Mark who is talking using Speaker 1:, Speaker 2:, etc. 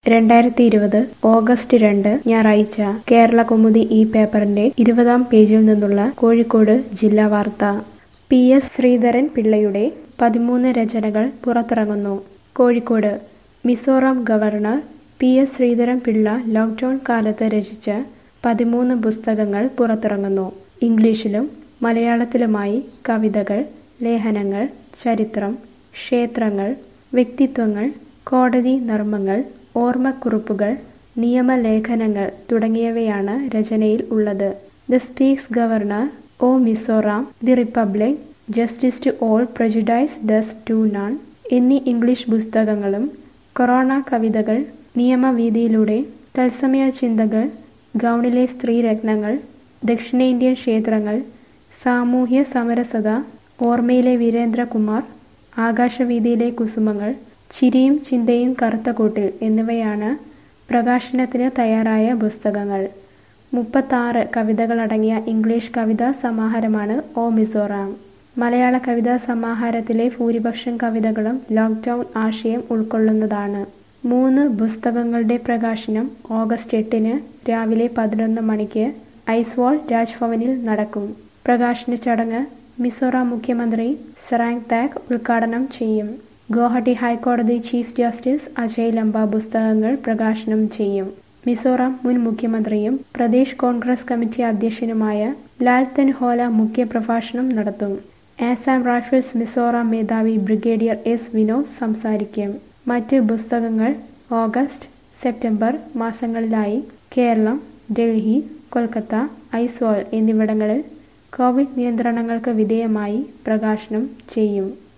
Speaker 1: രണ്ടായിരത്തി ഇരുപത് ഓഗസ്റ്റ് രണ്ട് ഞായറാഴ്ച കേരള കൗമുദി ഈ പേപ്പറിന്റെ ഇരുപതാം പേജിൽ നിന്നുള്ള കോഴിക്കോട് ജില്ലാ വാർത്ത പി എസ് ശ്രീധരൻ പിള്ളയുടെ പതിമൂന്ന് രചനകൾ പുറത്തിറങ്ങുന്നു Kozhikode Mizoram governor P S Sreedharan Pillai lockdown കാലത്ത് രചിച്ച പതിമൂന്ന് പുസ്തകങ്ങൾ പുറത്തിറങ്ങുന്നു ഇംഗ്ലീഷിലും മലയാളത്തിലുമായി കവിതകൾ ലേഖനങ്ങൾ ചരിത്രം ക്ഷേത്രങ്ങൾ വ്യക്തിത്വങ്ങൾ കോടതി നർമ്മങ്ങൾ ഓർമ്മക്കുറിപ്പുകൾ നിയമലേഖനങ്ങൾ തുടങ്ങിയവയാണ് രചനയിൽ ഉള്ളത് the speaks governor of Mizoram the republic justice to all prejudice does to none എന്നീ ഇംഗ്ലീഷ് പുസ്തകങ്ങളും കൊറോണ കവിതകൾ നിയമവീതിയിലൂടെ തത്സമയ ചിന്തകൾ ഗൗണിലെ സ്ത്രീരത്നങ്ങൾ ദക്ഷിണേന്ത്യൻ ക്ഷേത്രങ്ങൾ സാമൂഹ്യ സമരസത ഓർമ്മയിലെ വീരേന്ദ്രകുമാർ ആകാശവീതിയിലെ കുസുമങ്ങൾ ചിരിയും ചിന്തയും കറുത്ത കൂട്ടിൽ എന്നിവയാണ് പ്രകാശനത്തിന് തയ്യാറായ പുസ്തകങ്ങൾ മുപ്പത്താറ് കവിതകളടങ്ങിയ ഇംഗ്ലീഷ് കവിതാ സമാഹാരമാണ് ഓ മിസോറാം മലയാള കവിതാ സമാഹാരത്തിലെ ഭൂരിപക്ഷം കവിതകളും ലോക്ക്ഡൌൺ ആശയം ഉൾക്കൊള്ളുന്നതാണ് മൂന്ന് പുസ്തകങ്ങളുടെ പ്രകാശനം ഓഗസ്റ്റ് എട്ടിന് രാവിലെ പതിനൊന്ന് മണിക്ക് ഐസ്വാൾ രാജ്ഭവനിൽ നടക്കും പ്രകാശന ചടങ്ങ് മിസോറാം മുഖ്യമന്ത്രി സെറാങ് താഗ് ഉദ്ഘാടനം ചെയ്യും ഗുവാഹട്ടി ഹൈക്കോടതി ചീഫ് ജസ്റ്റിസ് അജയ് ലംബ പുസ്തകങ്ങൾ പ്രകാശനം ചെയ്യും മിസോറാം മുൻ മുഖ്യമന്ത്രിയും പ്രദേശ് കോൺഗ്രസ് കമ്മിറ്റി അധ്യക്ഷനുമായ ലാൽ തെൻഹോല മുഖ്യപ്രഭാഷണം നടത്തും ആസാം റൈഫിൾസ് മിസോറാം മേധാവി ബ്രിഗേഡിയർ എസ് വിനോദ് സംസാരിക്കും മറ്റ് പുസ്തകങ്ങൾ ഓഗസ്റ്റ് സെപ്റ്റംബർ മാസങ്ങളിലായി കേരളം ഡൽഹി കൊൽക്കത്ത ഐസ്വാൾ എന്നിവിടങ്ങളിൽ കോവിഡ് നിയന്ത്രണങ്ങൾക്ക് വിധേയമായി പ്രകാശനം ചെയ്യും